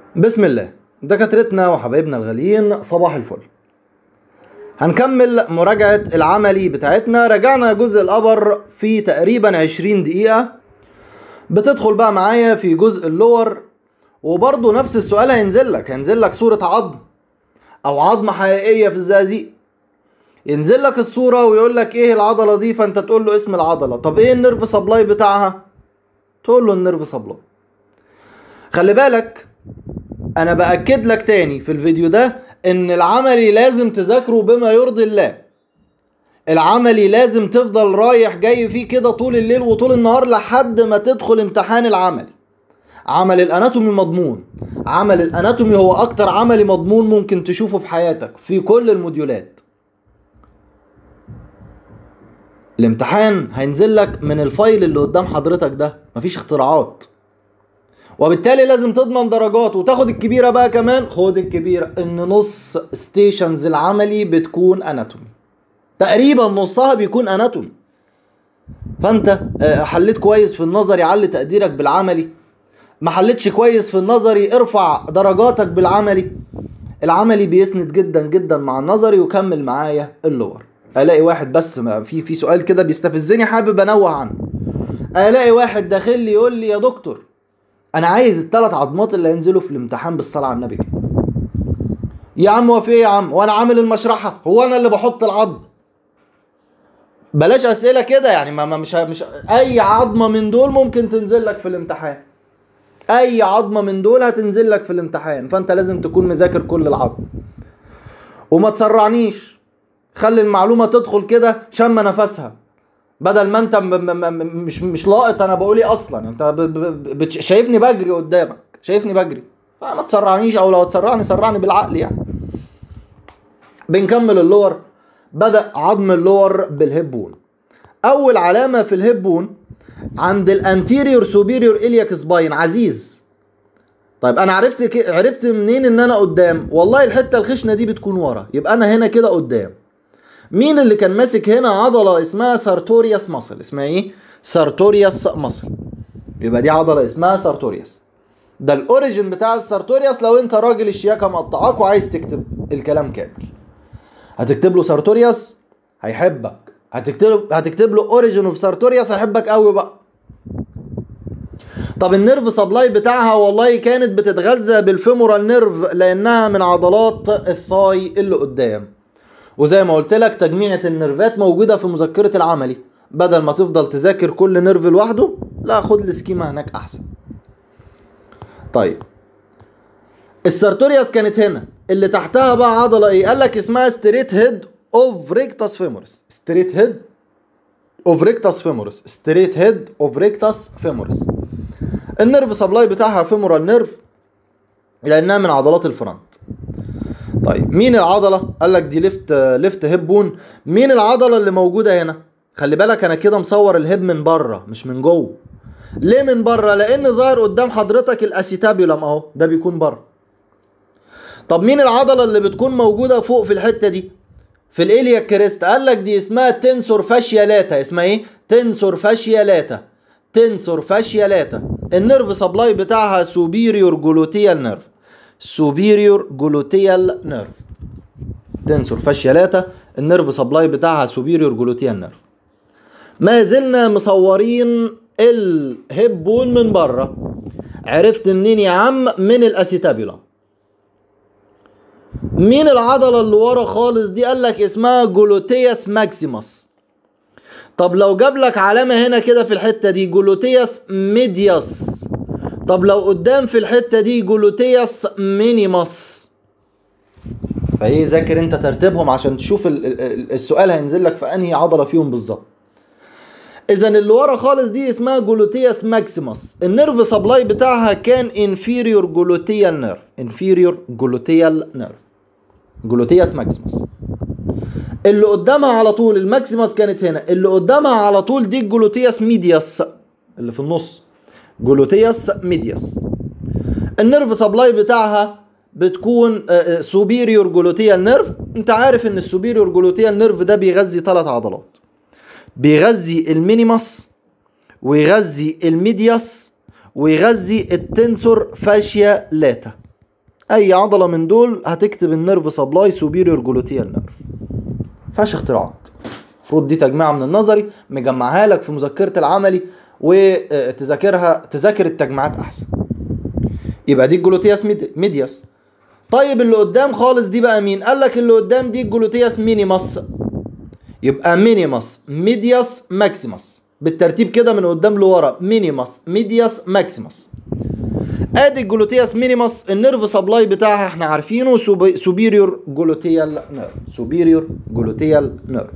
بسم الله دكاترتنا وحبايبنا الغاليين صباح الفل هنكمل مراجعة العملي بتاعتنا رجعنا جزء الأبر في تقريبا 20 دقيقة بتدخل بقى معايا في جزء اللور وبرضه نفس السؤال هينزل لك هينزل لك صورة عظم أو عظمة حقيقية في الزقازيق ينزل لك الصورة ويقول لك ايه العضلة دي فانت تقول له اسم العضلة طب ايه النيرف سبلاي بتاعها تقول له النيرف سبلاي خلي بالك انا باكد لك تاني في الفيديو ده ان العملي لازم تذاكره بما يرضي الله العملي لازم تفضل رايح جاي فيه كده طول الليل وطول النهار لحد ما تدخل امتحان العملي عمل الاناتومي مضمون عمل الاناتومي هو اكتر عملي مضمون ممكن تشوفه في حياتك في كل الموديولات الامتحان هينزل لك من الفايل اللي قدام حضرتك ده مفيش اختراعات وبالتالي لازم تضمن درجات وتاخد الكبيرة بقى كمان خد الكبيرة ان نص ستيشنز العملي بتكون اناتومي تقريبا نصها بيكون اناتومي فانت آه، حليت كويس في النظري علي تقديرك بالعملي ما حليتش كويس في النظري ارفع درجاتك بالعملي العملي بيسند جدا جدا مع النظري وكمل معايا اللور الاقي واحد بس ما- في في سؤال كده بيستفزني حابب انوه عنه الاقي واحد داخل لي يقول لي يا دكتور انا عايز الثلاث عظمات اللي هينزلوا في الامتحان بالصلاه على النبي كده يا عم هو في ايه يا عم وانا عامل المشرحه هو انا اللي بحط العظم بلاش اسئله كده يعني ما ما- مش مش اي عظمه من دول ممكن تنزل لك في الامتحان اي عظمه من دول هتنزل لك في الامتحان فانت لازم تكون مذاكر كل العظم وما تسرعنيش خلي المعلومه تدخل كده شم نفسها بدل ما انت م م م مش مش لاقط انا بقول ايه اصلا انت ب ب ب شايفني بجري قدامك شايفني بجري فما تسرعنيش او لو تسرعني سرعني بالعقل يعني بنكمل اللور بدا عظم اللور بالهبون اول علامه في الهبون عند الانتيريور سوبيريور الياك سباين عزيز طيب انا عرفت ك... عرفت منين ان انا قدام والله الحته الخشنه دي بتكون ورا يبقى انا هنا كده قدام مين اللي كان ماسك هنا عضله اسمها سارتوريوس ماسل اسمها ايه سارتوريوس ماسل يبقى دي عضله اسمها سارتوريوس ده الاوريجن بتاع السارتوريوس لو انت راجل الشياكه مقطعاك وعايز تكتب الكلام كامل هتكتب له سارتوريوس هيحبك هتكتب هتكتب له اوريجن اوف سارتوريوس هيحبك قوي بقى طب النيرف سبلاي بتاعها والله كانت بتتغذى بالفيمورال نيرف لانها من عضلات الثاي اللي قدام وزي ما قلت لك تجميعة النيرفات موجودة في مذكرة العملي بدل ما تفضل تذاكر كل نيرف لوحده لا خد السكيما هناك احسن طيب السارتوريوس كانت هنا اللي تحتها بقى عضلة ايه قال لك اسمها ستريت هيد اوف ريكتاس فيمورس ستريت هيد اوف ريكتاس فيمورس ستريت هيد اوف ريكتاس فيمورس النيرف سبلاي بتاعها فيمورال نيرف لانها من عضلات الفرونت طيب مين العضله قال لك دي ليفت ليفت هيب بون مين العضله اللي موجوده هنا خلي بالك انا كده مصور الهيب من بره مش من جوه ليه من بره لان ظاهر قدام حضرتك الاسيتابيولم اهو ده بيكون بره طب مين العضله اللي بتكون موجوده فوق في الحته دي في الاليا كريست قال لك دي اسمها تنسور فاشيا لاتا اسمها ايه تنسور فاشيا لاتا تنسور فاشيا لاتا النيرف سبلاي بتاعها سوبيريور جلوتيال نيرف سوبيريور جلوتيال نيرف تنسور فاشيا لاتا النيرف سبلاي بتاعها سوبيريور جلوتيال نيرف ما زلنا مصورين الهيب بون من بره عرفت منين يا عم من الاسيتابيولا مين العضلة اللي ورا خالص دي قال لك اسمها جلوتياس ماكسيموس طب لو جاب لك علامة هنا كده في الحتة دي جلوتياس ميدياس طب لو قدام في الحتة دي جلوتياس مينيماس فايه ذاكر انت ترتيبهم عشان تشوف ال- ال- ال- السؤال هينزل لك في انهي عضلة فيهم بالظبط اذا اللي ورا خالص دي اسمها جلوتياس ماكسيموس النيرف سبلاي بتاعها كان انفيريور جلوتيال نيرف انفيريور جلوتيال نيرف جلوتياس ماكسيموس اللي قدامها على طول الماكسيموس كانت هنا اللي قدامها على طول دي الجلوتياس ميدياس اللي في النص جلوتياس ميدياس النيرف سبلاي بتاعها بتكون سوبيريور جلوتيال نيرف انت عارف ان السوبيريور جلوتيال نيرف ده بيغذي ثلاث عضلات بيغذي المينيماس ويغذي الميدياس ويغذي التنسور فاشيا لاتا اي عضله من دول هتكتب النيرف سبلاي سوبيريور جلوتيال نيرف فيهاش اختراعات المفروض دي تجميعه من النظري مجمعها لك في مذكره العملي وتذاكرها تذاكر التجميعات احسن يبقى دي الجلوتياس ميد- ميدياس طيب اللي قدام خالص دي بقى مين قال لك اللي قدام دي الجلوتياس مينيماس يبقى مينيماس ميدياس ماكسيماس بالترتيب كده من قدام لورا مينيماس ميدياس ماكسيماس ادي الجلوتياس مينيماس النيرف سبلاي بتاعها احنا عارفينه سوبي- سوبيريور جلوتيال نيرف سوبيريور جلوتيال نيرف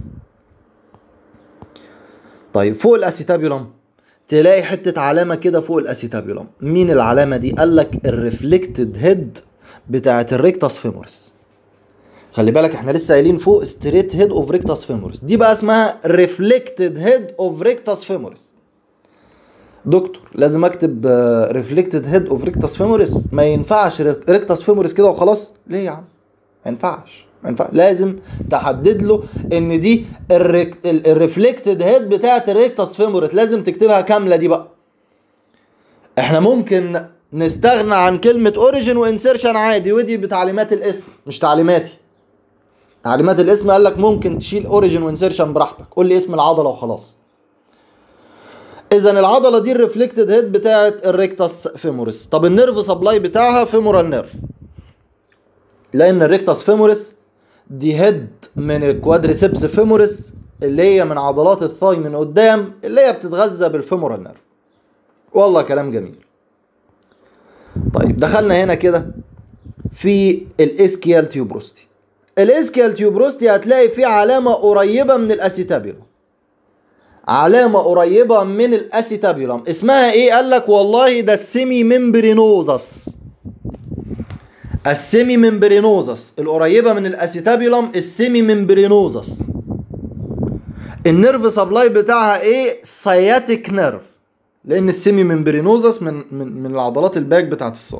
طيب فوق الاسيتابيولم تلاقي حتة علامة كده فوق الاسيتابيولم مين العلامة دي قال لك الريفلكتد هيد بتاعت الريكتاس فيمورس خلي بالك احنا لسه قايلين فوق ستريت هيد اوف ريكتاس فيمورس دي بقى اسمها ريفلكتد هيد اوف ريكتاس فيمورس دكتور لازم اكتب ريفلكتد هيد اوف ريكتاس فيمورس ما ينفعش ريكتاس فيمورس كده وخلاص ليه يا عم ما ينفعش ما ينفع لازم تحدد له ان دي الريفلكتد هيد بتاعت الريكتاس فيمورس لازم تكتبها كامله دي بقى احنا ممكن نستغنى عن كلمة اوريجين وانسيرشن عادي ودي بتعليمات الاسم مش تعليماتي تعليمات الاسم قال لك ممكن تشيل اوريجين وانسيرشن براحتك قول لي اسم العضلة وخلاص اذا العضلة دي الريفلكتد هيد بتاعت الريكتاس فيمورس طب النيرف سبلاي بتاعها فيمورال نيرف لان الريكتاس فيمورس دي هيد من الكوادريسبس فيمورس اللي هي من عضلات الثاي من قدام اللي هي بتتغذى بالفيمورال نيرف والله كلام جميل طيب دخلنا هنا كده في الاسكيال تيوبروستي الاسكيال تيوبروستي هتلاقي فيه علامة قريبة من الاسيتابيولم علامة قريبة من الاسيتابيولم اسمها ايه قال لك والله ده السيمي ممبرينوزس السيمي ممبرينوزس القريبة من الاسيتابيولم السيمي ممبرينوزس النيرف سبلاي بتاعها ايه سياتيك نيرف لان السيمي ممبرينوزس من من من العضلات الباك بتاعت الصدر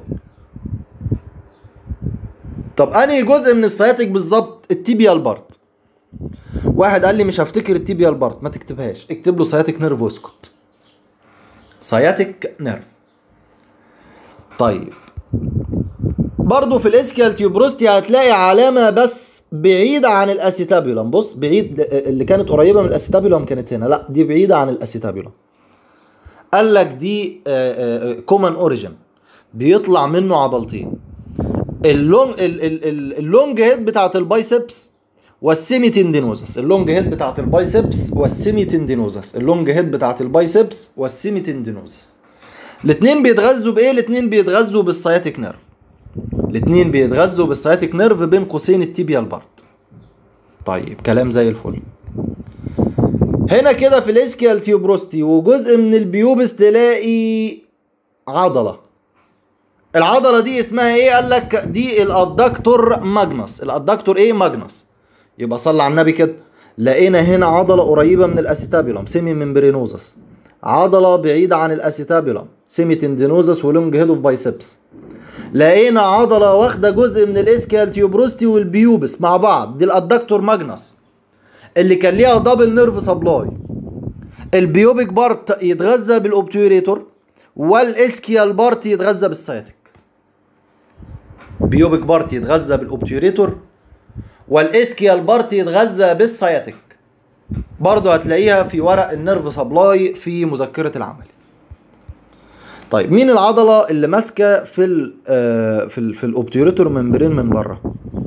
طب انهي جزء من السياتيك بالظبط التيبيال بارت واحد قال لي مش هفتكر التيبيال بارت ما تكتبهاش اكتب له سياتيك نيرف واسكت سياتيك نيرف طيب برضو في الاسكيال تيوبروستي هتلاقي علامة بس بعيدة عن الاسيتابيولم بص بعيد اللي كانت قريبة من الاسيتابيولم كانت هنا لا دي بعيدة عن الاسيتابيولم قال لك دي كومن اوريجن بيطلع منه عضلتين اللونج اللونج هيد بتاعت البايسبس والسيمي تندينوزس اللونج هيد بتاعت البايسبس والسيمي تندينوزس اللونج هيد بتاعت البايسبس والسيمي تندينوزس الاثنين بيتغذوا بايه الاثنين بيتغذوا بالسياتيك نيرف الاثنين بيتغذوا بالسياتيك نيرف بين قوسين التيبيال بارت طيب كلام زي الفل هنا كده في الاسكيال تيوبروستي وجزء من البيوبس تلاقي عضله العضله دي اسمها ايه قال لك دي الادكتور ماجنس الادكتور ايه ماجنس يبقى صلى على النبي كده لقينا هنا عضله قريبه من الاسيتابيولم سيمي ممبرينوزس عضله بعيده عن الاسيتابيولم سيمي تندينوزس ولونج هيد اوف بايسبس لقينا عضله واخده جزء من الاسكيال تيوبروستي والبيوبس مع بعض دي الادكتور ماجنس اللي كان ليها دبل نيرف سبلاي البيوبيك بارت يتغذى بالاوبتيوريتور والاسكيال بارت يتغذى بالسياتيك بيوبيك بارت يتغذى بالاوبتيوريتور والاسكيال بارت يتغذى بالسياتيك برضو هتلاقيها في ورق النيرف سبلاي في مذكرة العمل طيب مين العضلة اللي ماسكة في ال في ال في الاوبتيوريتور ممبرين من بره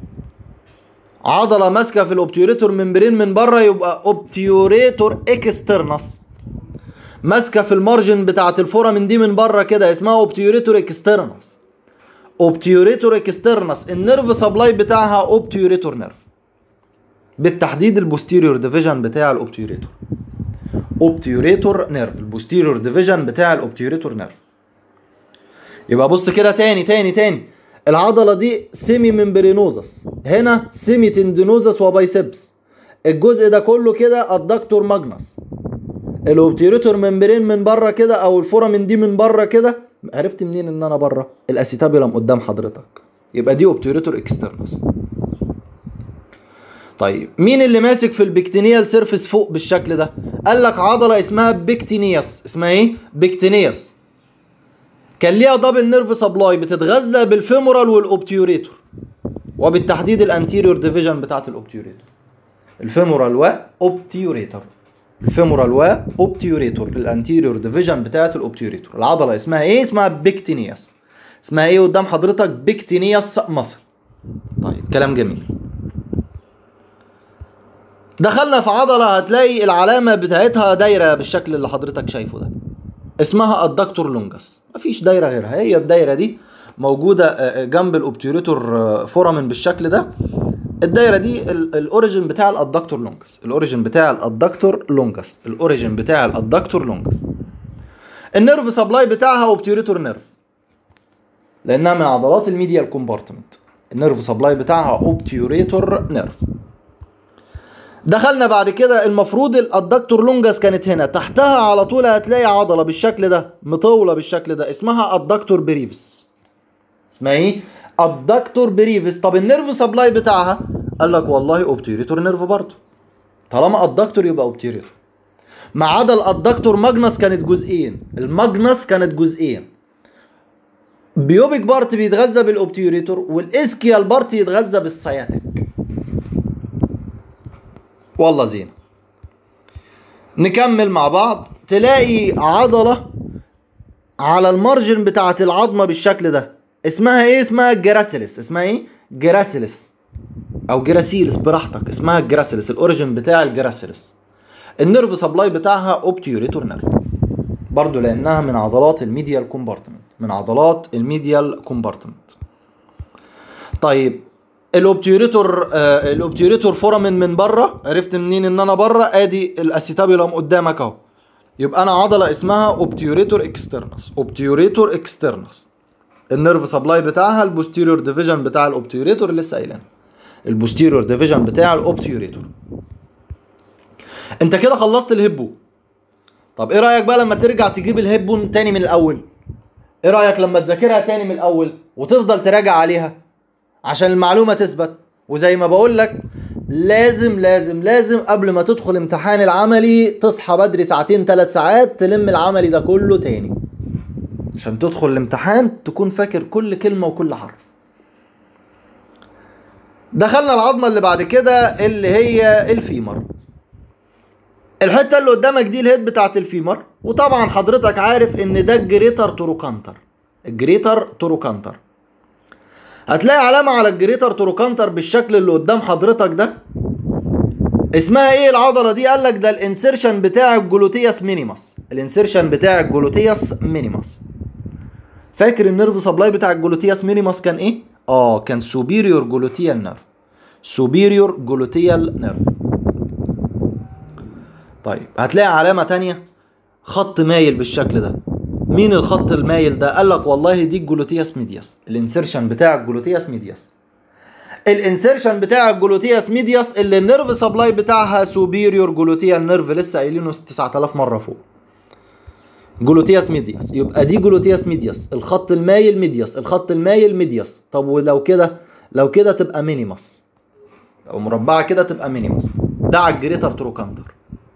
عضلة ماسكة في الاوبتيوريتور ممبرين من بره يبقى اوبتيوريتور اكسترنس ماسكة في المارجن بتاعة الفورامين دي من بره كده اسمها اوبتيوريتور اكسترنس اوبتيوريتور اكسترنس النيرف سبلاي بتاعها اوبتيوريتور نيرف بالتحديد البوستيريور ديفيجن بتاع الاوبتيوريتور اوبتيوريتور نيرف البوستيريور ديفيجن بتاع الاوبتيوريتور نيرف يبقى بص كده تاني تاني تاني العضله دي سيمي ممبرينوزس هنا سيمي تندينوزس وبايسبس الجزء ده كله كده الدكتور ماجنس الاوبتيوريتور ممبرين من بره كده او الفورامين دي من بره كده عرفت منين ان انا بره الاسيتابيولم قدام حضرتك يبقى دي اوبتيوريتور اكسترنس طيب مين اللي ماسك في البكتينيال سيرفيس فوق بالشكل ده قال لك عضله اسمها بكتينياس اسمها ايه بكتينياس كان ليها دبل نيرف سبلاي بتتغذى بالفيمورال والاوبتيوريتور وبالتحديد الانتيريور ديفيجن بتاعت الاوبتيوريتور الفيمورال واوبتيوريتور الفيمورال واوبتيوريتور الانتيريور ديفيجن بتاعت الاوبتيوريتور العضله اسمها ايه اسمها بيكتينياس اسمها ايه قدام حضرتك بيكتينياس مصر طيب كلام جميل دخلنا في عضلة هتلاقي العلامة بتاعتها دايرة بالشكل اللي حضرتك شايفه ده اسمها الدكتور لونجس مفيش دايرة غيرها هي الدايرة دي موجودة جنب الاوبتيوريتور فورامين بالشكل ده الدايرة دي الاوريجن بتاع الادكتور لونجس الاوريجن بتاع الادكتور لونجس الاوريجن بتاع الادكتور لونجس النيرف سبلاي بتاعها اوبتيوريتور نيرف لانها من عضلات الميديال كومبارتمنت النيرف سبلاي بتاعها اوبتيوريتور نيرف دخلنا بعد كده المفروض الادكتور لونجاس كانت هنا تحتها على طول هتلاقي عضله بالشكل ده مطوله بالشكل ده اسمها الدكتور بريفس اسمها ايه الدكتور بريفس طب النيرف سبلاي بتاعها قال لك والله اوبتيوريتور نيرف برضه طالما الدكتور يبقى اوبتيوريتور ما عدا الادكتور ماجنس كانت جزئين الماجنس كانت جزئين بيوبيك بارت بيتغذى بالاوبتيوريتور والاسكيال بارت يتغذى بالسياتيك والله زين نكمل مع بعض تلاقي عضلة على المارجن بتاعة العظمة بالشكل ده اسمها ايه اسمها جراسيلس اسمها ايه جراسيلس او جراسيلس براحتك اسمها الجراسيلس الاوريجن بتاع الجراسيلس النيرف سبلاي بتاعها اوبتيوريتور نيرف برضو لانها من عضلات الميديال كومبارتمنت من عضلات الميديال كومبارتمنت طيب الاوبتيوريتور آه الاوبتيوريتور فورامين من بره عرفت منين ان انا بره ادي الاسيتابيولم قدامك اهو يبقى انا عضله اسمها اوبتيوريتور اكسترنس اوبتيوريتور اكسترنس النيرف سبلاي بتاعها البوستيريور ديفيجن بتاع الاوبتيوريتور لسه قايلين البوستيريور ديفيجن بتاع الاوبتيوريتور انت كده خلصت الهبو طب ايه رايك بقى لما ترجع تجيب الهبو تاني من الاول ايه رايك لما تذاكرها تاني من الاول وتفضل تراجع عليها عشان المعلومه تثبت وزي ما بقول لك لازم لازم لازم قبل ما تدخل امتحان العملي تصحى بدري ساعتين ثلاث ساعات تلم العملي ده كله تاني عشان تدخل الامتحان تكون فاكر كل كلمة وكل حرف دخلنا العظمة اللي بعد كده اللي هي الفيمر الحتة اللي قدامك دي الهيد بتاعت الفيمر وطبعا حضرتك عارف ان ده الجريتر تروكانتر الجريتر تروكانتر هتلاقي علامة على الجريتر تروكانتر بالشكل اللي قدام حضرتك ده اسمها ايه العضلة دي قال لك ده الانسيرشن بتاع الجلوتيوس مينيماس الانسيرشن بتاع الجلوتيوس مينيماس فاكر النيرف سبلاي بتاع الجلوتيوس مينيماس كان ايه اه كان سوبيريور جلوتيال نيرف سوبيريور جلوتيال نيرف طيب هتلاقي علامة تانية خط مايل بالشكل ده مين الخط المايل ده قال لك والله دي الجلوتيوس ميدياس الانسيرشن بتاع الجلوتيوس ميدياس الانسيرشن بتاع الجلوتيوس ميدياس اللي النيرف سبلاي بتاعها سوبيريور جلوتيال نيرف لسه قايلينه 9000 مره فوق جلوتيوس ميدياس يبقى دي جلوتيوس ميدياس الخط المايل ميدياس الخط المايل ميدياس طب ولو كده لو كده تبقى مينيماس لو مربعه كده تبقى مينيماس ده على الجريتر تروكانتر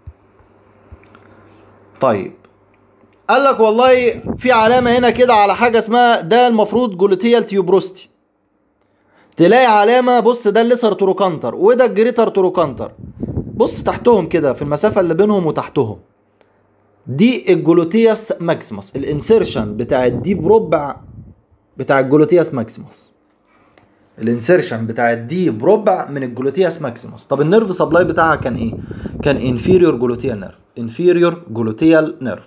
طيب قال لك والله في علامه هنا كده على حاجه اسمها ده المفروض جلوتيال تيوبروستي تلاقي علامه بص ده الليسر تروكانتر وده الجريتر تروكانتر بص تحتهم كده في المسافه اللي بينهم وتحتهم دي الجلوتيوس ماكسيموس الانسيرشن بتاع الديب ربع بتاع الجلوتيوس ماكسيموس الانسيرشن بتاع الديب ربع من الجلوتيوس ماكسيموس طب النيرف سبلاي بتاعها كان ايه كان انفيريور جلوتيال نيرف انفيريور جلوتيال نيرف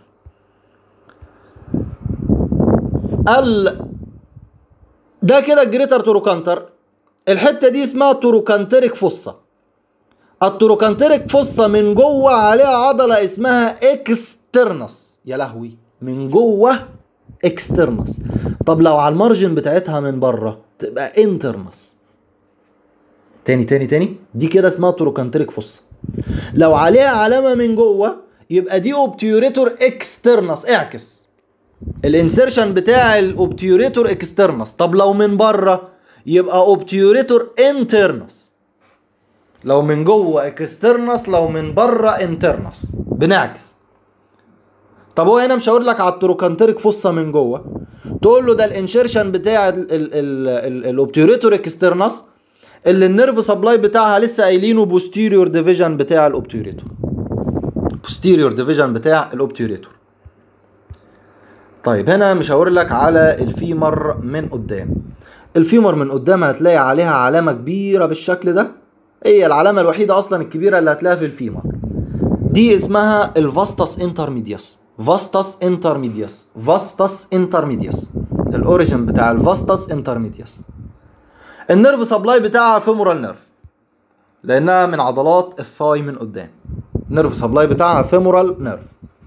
ال ده كده الجريتر تروكانتر الحته دي اسمها تروكانتريك فصه التروكانتريك فصه من جوه عليها عضله اسمها اكسترنس يا لهوي من جوه اكسترنس طب لو على المارجن بتاعتها من بره تبقى انترنس تاني تاني تاني دي كده اسمها تروكانتريك فصه لو عليها علامه من جوه يبقى دي اوبتيوريتور اكسترنس اعكس الانسيرشن بتاع الاوبتيوريتور اكسترنس طب لو من بره يبقى اوبتيوريتور انترنس لو من جوه اكسترنس لو من بره انترنس بنعكس طب هو هنا مش هقول لك على التروكانتريك فصه من جوه تقول له ده الانشيرشن بتاع الاوبتيوريتور اكسترنس اللي النيرف سبلاي بتاعها لسه قايلينه بوستيريور ديفيجن بتاع الاوبتيوريتور بوستيريور ديفيجن بتاع الاوبتيوريتور طيب هنا مشاور لك على الفيمر من قدام الفيمر من قدام هتلاقي عليها علامه كبيره بالشكل ده هي العلامه الوحيده اصلا الكبيره اللي هتلاقيها في الفيمر دي اسمها الفاستس انترميدياس فاستس انترميدياس فاستس انترميدياس الاوريجن بتاع الفاستس انترميدياس النيرف سبلاي بتاعها فيمورال نيرف لانها من عضلات الثاي من قدام النيرف سبلاي بتاعها فيمورال نيرف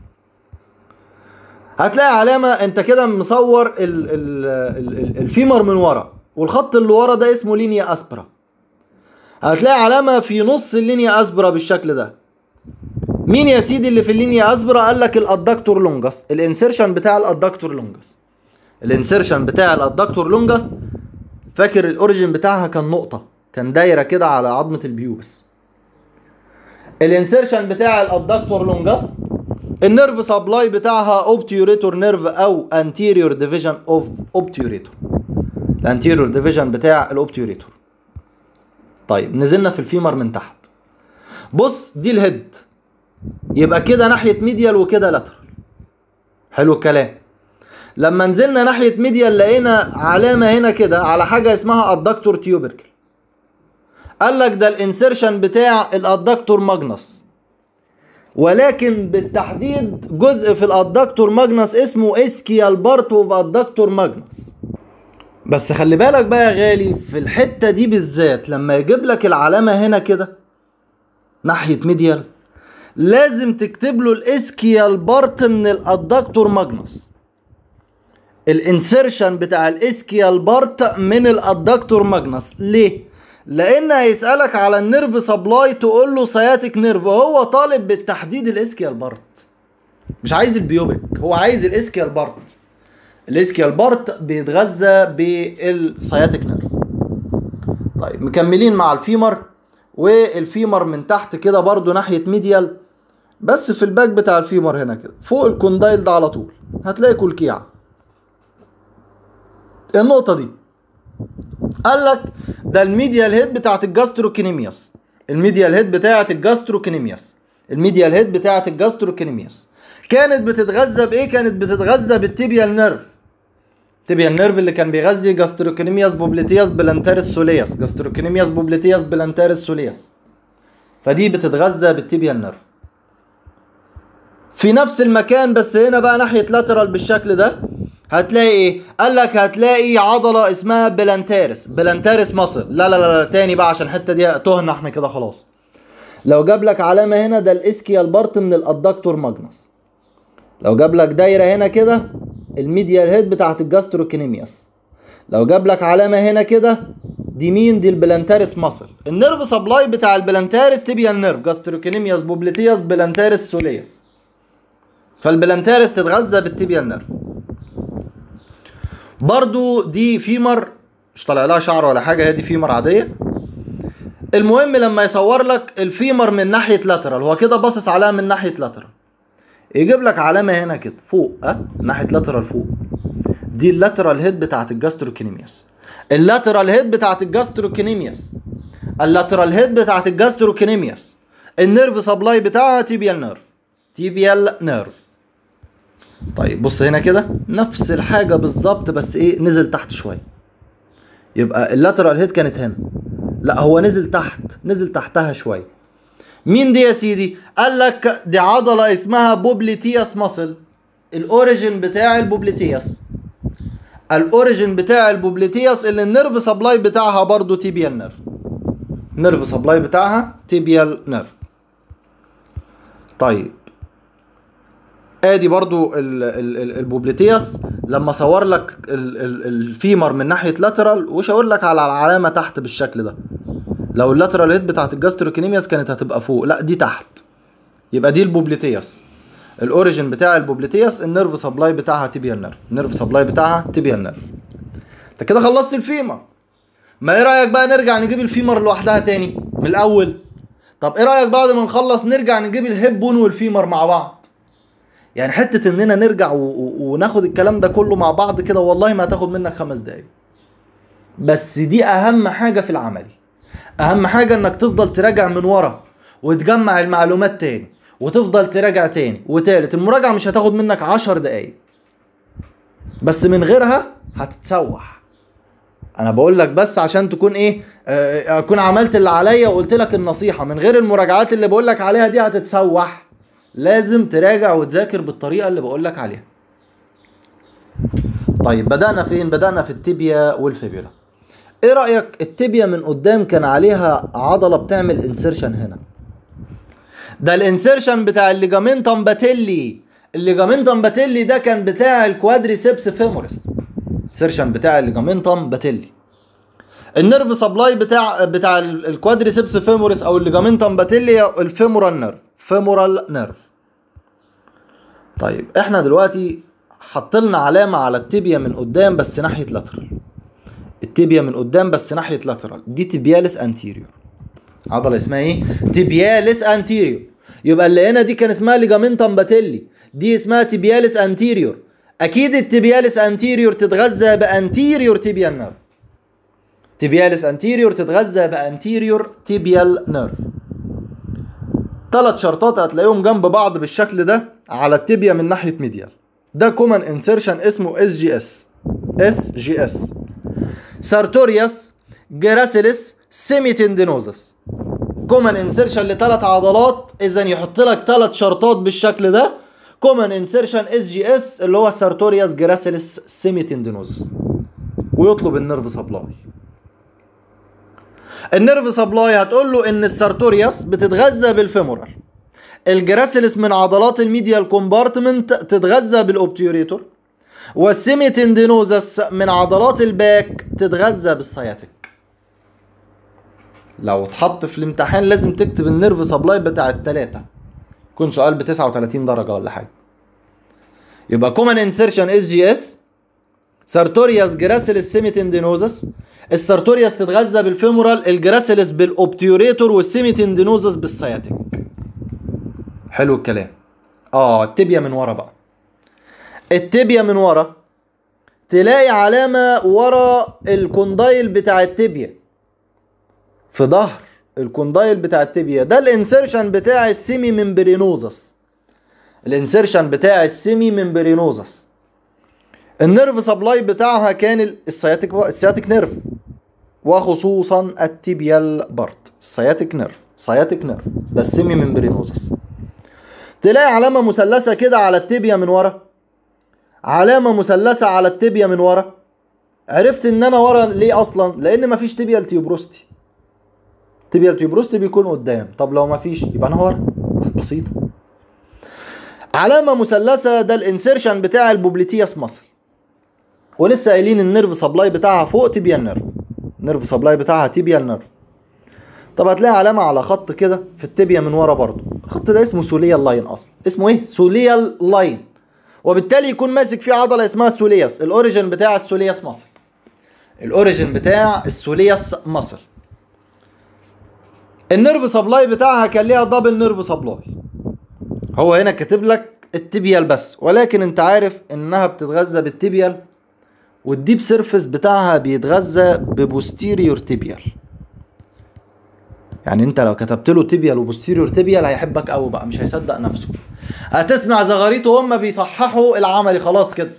هتلاقي علامة انت كده مصور ال ال ال الفيمر من ورا والخط اللي ورا ده اسمه لينيا اسبرا هتلاقي علامة في نص اللينيا اسبرا بالشكل ده مين يا سيدي اللي في اللينيا اسبرا قال لك الادكتور لونجس الانسيرشن بتاع الادكتور لونجس الانسيرشن بتاع الادكتور لونجس فاكر الاوريجن بتاعها كان نقطة كان دايرة كده على عظمة البيوبس الانسيرشن بتاع الادكتور لونجس النيرف سبلاي بتاعها اوبتيوريتور نيرف او انتيريور ديفيجن اوف اوبتيوريتور الانتيريور ديفيجن بتاع الاوبتيوريتور طيب نزلنا في الفيمر من تحت بص دي الهيد يبقى كده ناحيه ميديال وكده لاترال حلو الكلام لما نزلنا ناحيه ميديال لقينا علامه هنا كده على حاجه اسمها الدكتور تيوبركل قال لك ده الانسيرشن بتاع الادكتور ماجنس ولكن بالتحديد جزء في الادكتور ماجنس اسمه اسكيال بارت اوف ادكتور ماجنس بس خلي بالك بقى يا غالي في الحته دي بالذات لما يجيب لك العلامه هنا كده ناحيه ميديال لازم تكتب له الاسكيال بارت من الادكتور ماجنس الانسيرشن بتاع الاسكيال بارت من الادكتور ماجنس ليه لان هيسالك على النيرف سبلاي تقول له سياتيك نيرف هو طالب بالتحديد الاسكيال بارت مش عايز البيوبك هو عايز الاسكيال بارت الاسكيال بارت بيتغذى بالسياتيك نيرف طيب مكملين مع الفيمر والفيمر من تحت كده برضو ناحيه ميديال بس في الباك بتاع الفيمر هنا كده فوق الكوندايل ده على طول هتلاقي كلكيعه النقطه دي قال لك ده الميديال هيد بتاعت الجاستروكينيمياس الميديال هيد بتاعت الجاستروكينيمياس الميديال هيد بتاعت الجاستروكينيمياس كانت بتتغذى بايه كانت بتتغذى بالتيبيال نيرف تيبيال نيرف اللي كان بيغذي جاستروكينيمياس بوبليتياس بلانتاريس سولياس جاستروكينيمياس بوبليتياس بلانتاريس سولياس فدي بتتغذى بالتيبيال نيرف في نفس المكان بس هنا بقى ناحيه لاترال بالشكل ده هتلاقي ايه؟ قال لك هتلاقي عضله اسمها بلانتارس بلانتارس مصر لا لا لا, لا تاني بقى عشان الحته دي تهنا احنا كده خلاص لو جاب لك علامه هنا ده الاسكيال بارت من الادكتور ماجنس لو جاب لك دايره هنا كده الميديال هيد بتاعت الجاستروكينيمياس لو جاب لك علامه هنا كده دي مين دي البلانتارس مصل النيرف سبلاي بتاع البلانتارس تبيال نيرف جاستروكينيمياس بوبليتياس بلانتارس سولياس فالبلانتارس تتغذى بالتبيال نيرف برضو دي فيمر مش طالع لها شعر ولا حاجه هي دي فيمر عاديه المهم لما يصور لك الفيمر من ناحيه لاترال هو كده باصص عليها من ناحيه لاترال يجيب لك علامه هنا كده فوق اه ناحيه لاترال فوق دي اللاترال هيد بتاعت الجاستروكينيمياس اللاترال هيد بتاعت الجاستروكينيمياس اللاترال هيد بتاعت الجاستروكينيمياس النيرف سبلاي بتاعها تيبيال نيرف تيبيال نيرف طيب بص هنا كده نفس الحاجه بالظبط بس ايه نزل تحت شويه يبقى اللاترال هيد كانت هنا لا هو نزل تحت نزل تحتها شويه مين دي يا سيدي قال لك دي عضله اسمها بوبليتياس ماسل الاوريجن بتاع البوبليتياس الاوريجن بتاع البوبليتياس اللي النيرف سبلاي بتاعها برضو تيبيال نيرف النيرف سبلاي بتاعها تيبيال نيرف طيب ادي برضو ال ال ال البوبليتياس لما صور لك ال ال الفيمر من ناحيه لاترال وشاور لك على العلامه تحت بالشكل ده لو اللاترال هيد بتاعت الجاستروكينيمياس كانت هتبقى فوق لا دي تحت يبقى دي البوبليتياس الاوريجن بتاع البوبليتياس النيرف سبلاي بتاعها تيبيال نيرف النيرف سبلاي بتاعها تيبيال نيرف انت كده خلصت الفيمر ما ايه رايك بقى نرجع نجيب الفيمر لوحدها تاني من الاول طب ايه رايك بعد ما نخلص نرجع نجيب الهيب بون والفيمر مع بعض يعني حته اننا نرجع و... و... وناخد الكلام ده كله مع بعض كده والله ما هتاخد منك خمس دقايق بس دي اهم حاجه في العملي اهم حاجه انك تفضل تراجع من ورا وتجمع المعلومات تاني وتفضل تراجع تاني وتالت المراجعه مش هتاخد منك عشر دقايق بس من غيرها هتتسوح انا بقول لك بس عشان تكون ايه آه، اكون عملت اللي عليا وقلت لك النصيحه من غير المراجعات اللي بقول لك عليها دي هتتسوح لازم تراجع وتذاكر بالطريقه اللي بقول لك عليها طيب بدأنا فين؟ بدأنا في التibia والفيبيولا. ايه رأيك التibia من قدام كان عليها عضلة بتعمل انسيرشن هنا. ده الانسيرشن بتاع الليجامنتم باتيلي. الليجامنتم باتيلي ده كان بتاع الكوادريسبس فيمورس. انسيرشن بتاع الليجامنتم باتيلي. النيرف سبلاي بتاع بتاع الكوادريسبس فيمورس او الليجامنتم باتيلي الفيمورال نيرف. فيمورال نيرف. طيب احنا دلوقتي حط لنا علامة على التibia من قدام بس ناحية لاترال التibia من قدام بس ناحية لاترال دي تبياليس انتيريور عضلة اسمها ايه؟ تبياليس انتيريور يبقى اللي هنا دي كان اسمها ليجامنتم باتيلي دي اسمها تبياليس انتيريور اكيد التبياليس انتيريور تتغذى بانتيريور تيبيال نيرف تبياليس انتيريور تتغذى بانتيريور تيبيال نيرف ثلاث شرطات هتلاقيهم جنب بعض بالشكل ده على التibia من ناحية ميديال ده كومن انسيرشن اسمه اس جي اس اس جي اس سارتوريوس جراسيلس سيميتندينوزس كومن انسيرشن لثلاث عضلات اذا يحط لك ثلاث شرطات بالشكل ده كومن انسيرشن اس جي اس اللي هو سارتوريوس جراسيلس سيميتندينوزس ويطلب النيرف سبلاي النيرف سبلاي هتقول له ان السارتوريوس بتتغذى بالفيمورال الجراسيلس من عضلات الميديال كومبارتمنت تتغذى بالاوبتيوريتور والسيميتندينوزس من عضلات الباك تتغذى بالسياتيك لو اتحط في الامتحان لازم تكتب النيرف سبلاي بتاع التلاتة يكون سؤال ب 39 درجة ولا حاجة يبقى كومن انسيرشن اس جي اس سارتوريوس جراسيلس سيميتندينوزس السارتوريوس تتغذى بالفيمورال الجراسيلس بالاوبتيوريتور والسيميتندينوزس بالسياتيك حلو الكلام اه التبيا من ورا بقى التبيا من ورا تلاقي علامة ورا الكوندايل بتاع التبيا في ظهر الكوندايل بتاع التبيا ده الانسيرشن بتاع السيمي ممبرينوزس الانسيرشن بتاع السيمي ممبرينوزس النيرف سبلاي بتاعها كان السياتيك السياتيك نيرف وخصوصا التيبيال بارت السياتيك نيرف سياتيك نيرف ده السيمي ممبرينوزس تلاقي علامة مثلثة كده على التibia من ورا علامة مثلثة على التibia من ورا عرفت ان انا ورا ليه اصلا لان مفيش تيبيال تيوبروستي تيبيال تيوبروستي بيكون قدام طب لو مفيش يبقى انا ورا بسيطة علامة مثلثة ده الانسيرشن بتاع البوبليتياس مصل ولسه قايلين النيرف سبلاي بتاعها فوق تيبيال نيرف النيرف سبلاي بتاعها تيبيال نيرف طب هتلاقي علامة على خط كده في التبيا من ورا برضو الخط ده اسمه سوليال لاين اصلا اسمه ايه سوليال لاين وبالتالي يكون ماسك فيه عضلة اسمها السولياس الاوريجن بتاع السولياس مصل الاوريجن بتاع السولياس مصل النيرف سبلاي بتاعها كان ليها دبل نيرف سبلاي هو هنا كاتب لك التبيال بس ولكن انت عارف انها بتتغذى بالتبيال والديب سيرفيس بتاعها بيتغذى ببوستيريور تبيال يعني انت لو كتبت له تبيال وبوستيريور تبيال هيحبك قوي بقى مش هيصدق نفسه هتسمع زغاريته وهم بيصححوا العملي خلاص كده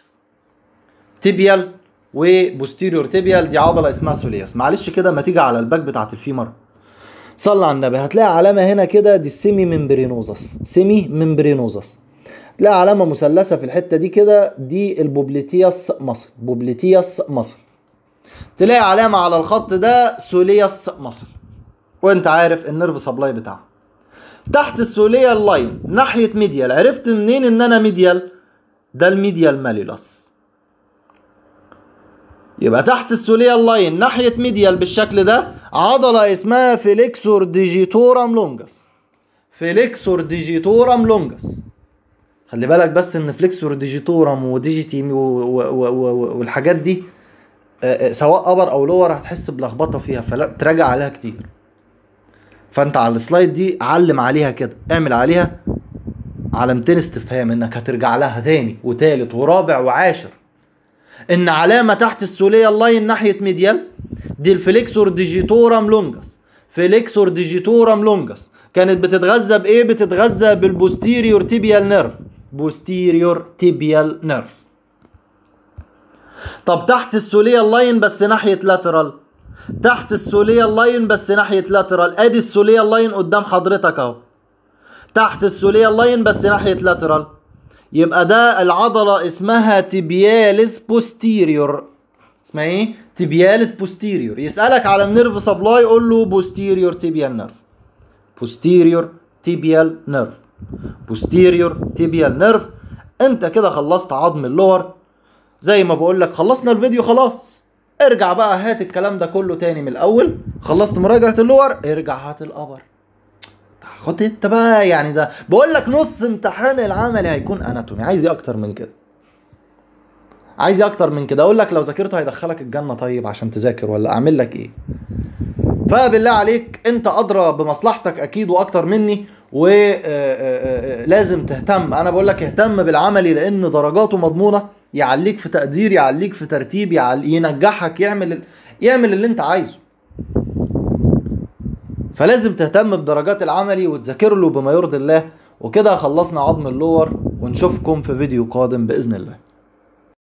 تبيال وبوستيريور تبيال دي عضله اسمها سولياس معلش كده ما تيجي على الباك بتاعت الفيمر صلى على النبي هتلاقي علامه هنا كده دي السيمي ممبرينوزس سيمي ممبرينوزس تلاقي علامه مثلثه في الحته دي كده دي البوبليتياس مصل بوبليتياس مصل تلاقي علامه على الخط ده سولياس مصل وانت عارف النيرف سبلاي بتاعها تحت السوليال لاين ناحيه ميديال عرفت منين ان انا ميديال ده الميديال ماليلاس يبقى تحت السوليال لاين ناحيه ميديال بالشكل ده عضله اسمها فيليكسور ديجيتورام لونجس فيليكسور ديجيتورام لونجس خلي بالك بس ان فليكسور ديجيتورام وديجيتي والحاجات دي سواء ابر او لور هتحس بلخبطه فيها فتراجع عليها كتير فانت على السلايد دي علم عليها كده اعمل عليها علامتين استفهام انك هترجع لها تاني وتالت ورابع وعاشر ان علامة تحت السولية اللاين ناحية ميديال دي الفليكسور ديجيتورام لونجس فليكسور ديجيتورام لونجس كانت بتتغذى بايه بتتغذى بالبوستيريور تيبيال نيرف بوستيريور تيبيال نيرف طب تحت السولية اللاين بس ناحية لاترال تحت السولية اللاين بس ناحية لاترال ادي السولية اللاين قدام حضرتك اهو تحت السولية اللاين بس ناحية لاترال يبقى ده العضلة اسمها تيبياليس بوستيريور اسمها ايه؟ تيبياليس بوستيريور يسألك على النيرف سبلاي قول له بوستيريور تيبيال نيرف بوستيريور تيبيال نيرف بوستيريور تيبيال نيرف انت كده خلصت عظم اللور زي ما بقول لك خلصنا الفيديو خلاص ارجع بقى هات الكلام ده كله تاني من الاول خلصت مراجعة اللور ارجع هات الابر خد انت بقى يعني ده بقول لك نص امتحان العملي هيكون اناتومي عايز ايه اكتر من كده عايز ايه اكتر من كده اقول لك لو ذاكرته هيدخلك الجنه طيب عشان تذاكر ولا اعمل لك ايه فبالله عليك انت ادرى بمصلحتك اكيد واكتر مني ولازم تهتم انا بقول لك اهتم بالعملي لان درجاته مضمونه يعليك في تقدير يعليك في ترتيب يعل... ينجحك يعمل يعمل اللي انت عايزه فلازم تهتم بدرجات العملي وتذاكر له بما يرضي الله وكده خلصنا عظم اللور ونشوفكم في فيديو قادم باذن الله